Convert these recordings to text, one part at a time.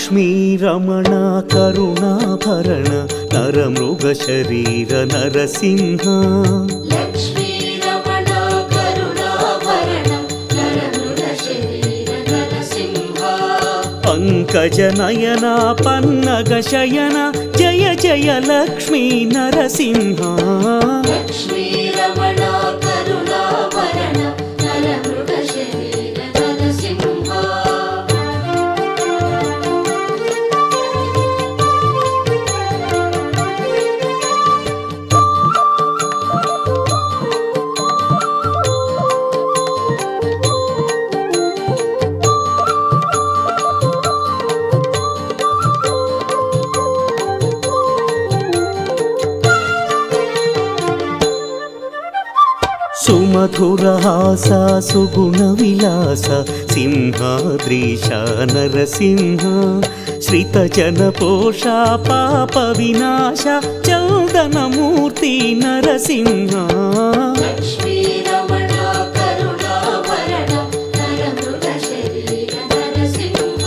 లక్ష్మీరమణ కరుణాభరణ నరమృగశరీర నరసింహ లక్ష్మీ రమణ కరుణాభరణ నరమృగ శరీర నరసింహ పంకజనయన పన్నగ శయన జయ జయ లక్ష్మీ నరసింహ లక్ష్మీ రమణ కరుణాభరణ నరమృగ శరీర నరసింహ సుమధురహాస సుగుణ విలాస సింహాద్రీశ నరసింహ శ్రితజన పోష పాప వినాశ చందనమూర్తి నరసింహ లక్ష్మీ రమణ కరుణాభరణ నరమృగ శరీర నరసింహ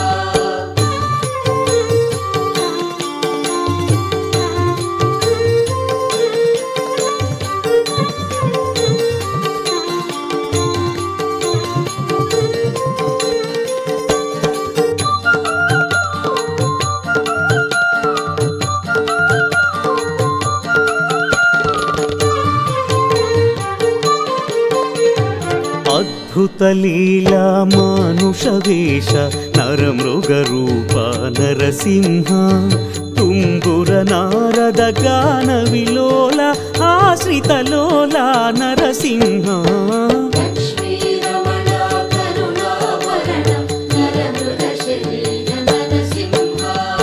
అద్భుత లీలా మానుష వేష నరమృగ రూప నరసింహ తుంగుర నారద గాన విలోల ఆశ్రిత లోల నరసింహ లక్ష్మీ రమణ కరుణాభరణ నరమృగ శరీర నరసింహ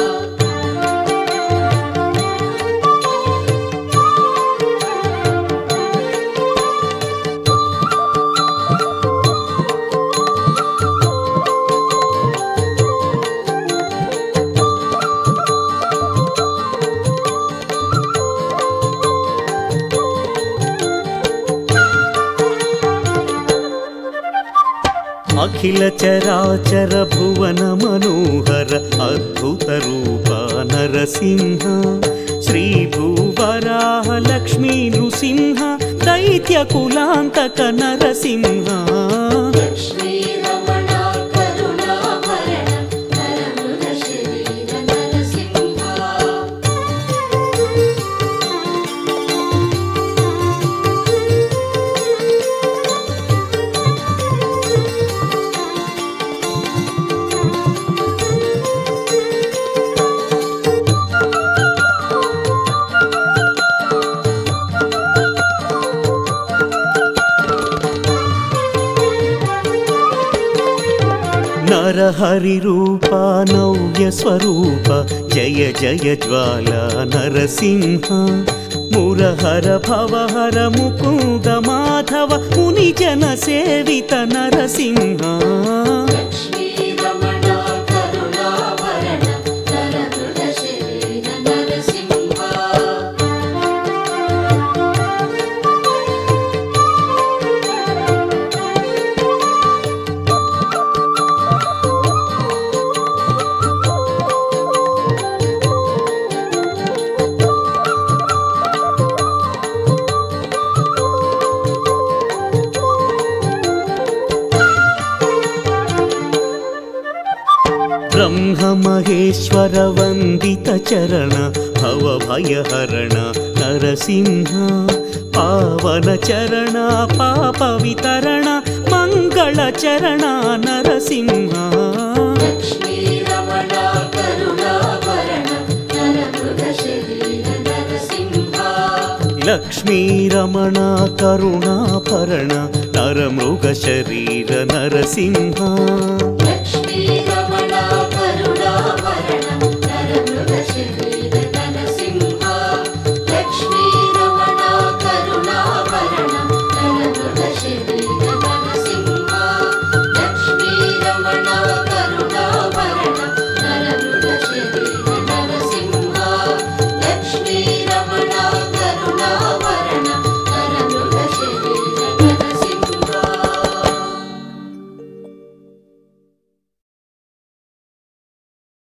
అఖిల చరాచర భువన మనోహర అద్భుత రూప నరసింహ శ్రీ భూవరాహ లక్ష్మీ నృసింహ దైత్య కులాంతక నరసింహ లక్ష్మీ రమణ కరుణాభరణ నరమృగ శరీర నరసింహ నరహరి రూప నవ్య స్వరూప జయ జయ జ్వాల నరసింహ మురహర భవహర ముకుంద మాధవ ముని జన సేవిత నరసింహ లక్ష్మీ రమణ కరుణాభరణ నరమృగ శరీర నరసింహ బ్రహ్మ మహేశ్వర వందిత చరణ భవ భయహరణ నరసింహ పావన చరణ పాప వితరణ మంగళ చరణ నరసింహ లక్ష్మీ రమణ కరుణాభరణ నరమృగ శరీర నరసింహ లక్ష్మీ రమణ కరుణాభరణ నరమృగ శరీర నరసింహ